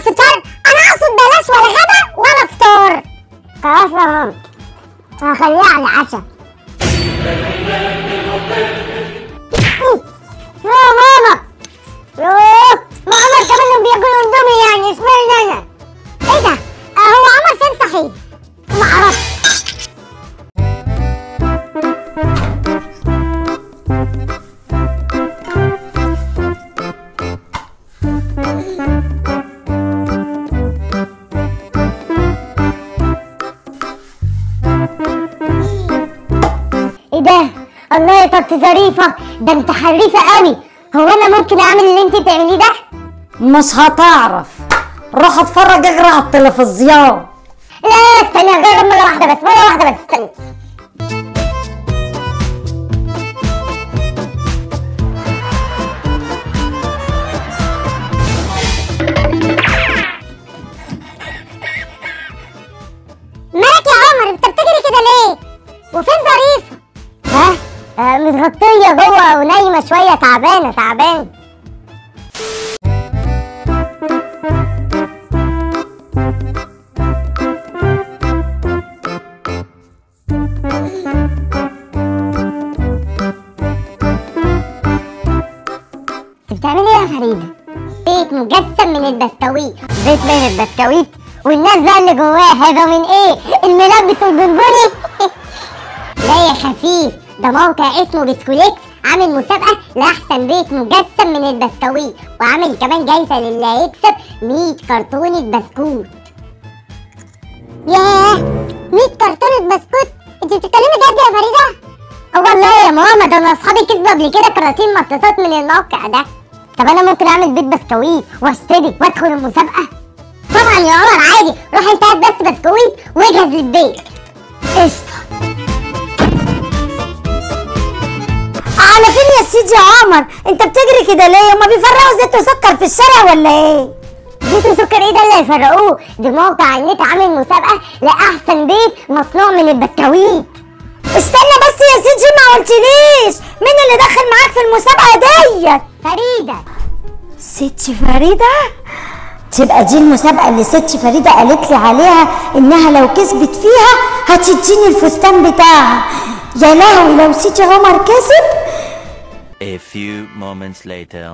فطار انا اقصد بلاش ولا غدا ولا فطار خلاص يا ماما هخليها على العشاء يا ماما يوه ما عمر كمان بياكل اندومي يعني اشمعنى انا ايه ده هو عمر فين صحيح ما اعرفش ايه ده الله يا طنط ظريفه ده انت حريفه قوي هو انا ممكن اعمل اللي انت بتعمليه ده مش هتعرف روح اتفرج اجري على التلفزيون لا استنى اجرب مره واحده بس مره واحده بس استنى مالك يا عمر انت بتجري كده ليه وفين ظريفه ها آه متغطيه جوه ونايمه شويه تعبانه تعبانه انت بتعملي ايه يا فريده بيت مجسم من البسكويت بيت من البسكويت والناس بقى اللي جواه هذا من ايه الملبس البنبوني لا يا خفيف ده موقع اسمه بسكوليكس عامل مسابقة لأحسن بيت مجسم من البسكويت وعامل كمان جايزة للي هيكسب 100 كرتونة بسكوت ياه 100 كرتونة بسكوت انت بتتكلمي جد يا فريدة؟ اه والله يا ماما ده انا اصحابي كسبوا قبل كده كراتين مصاصات من الموقع ده طب انا ممكن اعمل بيت بسكويت واشترك وادخل المسابقة طبعا يا عمر عادي روح انت هات بس بسكويت واجهز للبيت قشطة على فين يا سيدي عمر انت بتجري كده ليه هما بيفرقوا زيت وسكر في الشارع ولا ايه زيت وسكر ايه ده اللي هيفرقوه ده موقع على النت عامل مسابقة لأحسن بيت مصنوع من البسكويت استنى بس يا سيدي ما قلتليش مين اللي دخل معاك في المسابقه ديت فريدة ست فريده تبقى دي المسابقه اللي ست فريده قالت لي عليها انها لو كسبت فيها هتديني الفستان بتاعها يا لهوي لو سيدي عمر كسب A few moments later.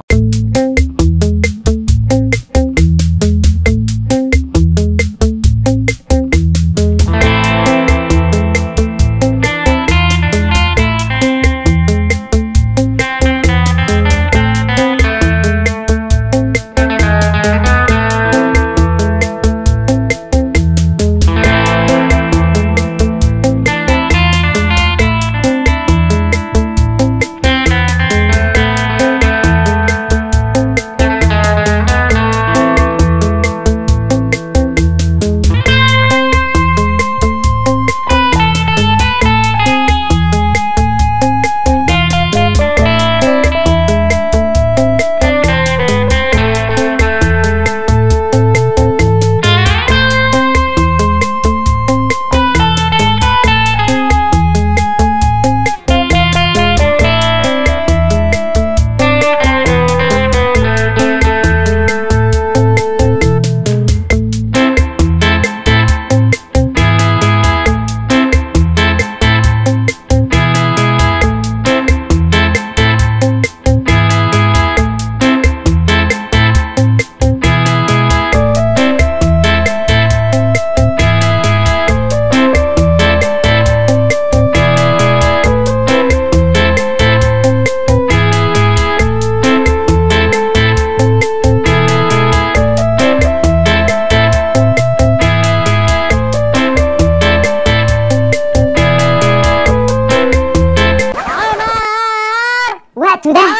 وقته ده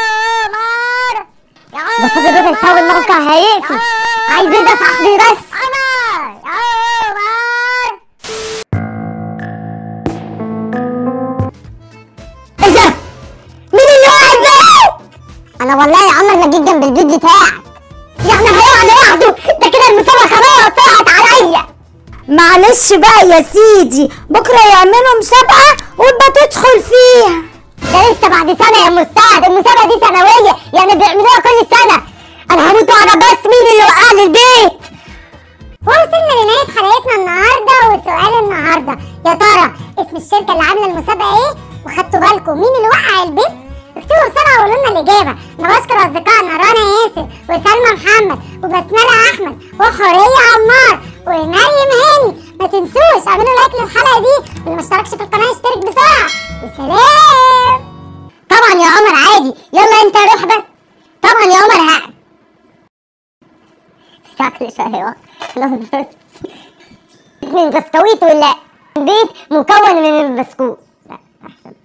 ده فاضل ربع ساعة والموقع هيقفل عايزين ده صاحبي بس ايه ده؟ مين اللي واقع ده؟ انا والله يا عمر ما جيت جنب البيت بتاعك يعني هيقع لوحده ده كده المسابقة خلاص طلعت عليا معلش بقى يا سيدي بكره يعملوا مسابقه وتبقى تدخل فيها ده لسه بعد سنة يا مستعد المسابقة دي سنوية يعني بيعملوها كل سنة أنا هموت وأنا بس مين اللي وقع لي البيت النهارده يا ترى اسم الشركه اللي عامله المسابقه ايه وخدتوا بالكم مين اللي وقع البيت اكتبوا بسرعه وقولوا لنا الاجابه انا بشكر اصدقائنا رنا ياسر وسلمى محمد وبسمله احمد وحوريه عمار ومريم هاني ما تنسوش اعملوا لايك للحلقه دي واللي ما اشتركش في القناه يشترك بسرعه وسلام طبعا يا عمر عادي يلا انت روح بقى طبعا يا عمر ها شكل شهوة لا بس من بسكويت ولا بيت مكون من البسكوت لا احسن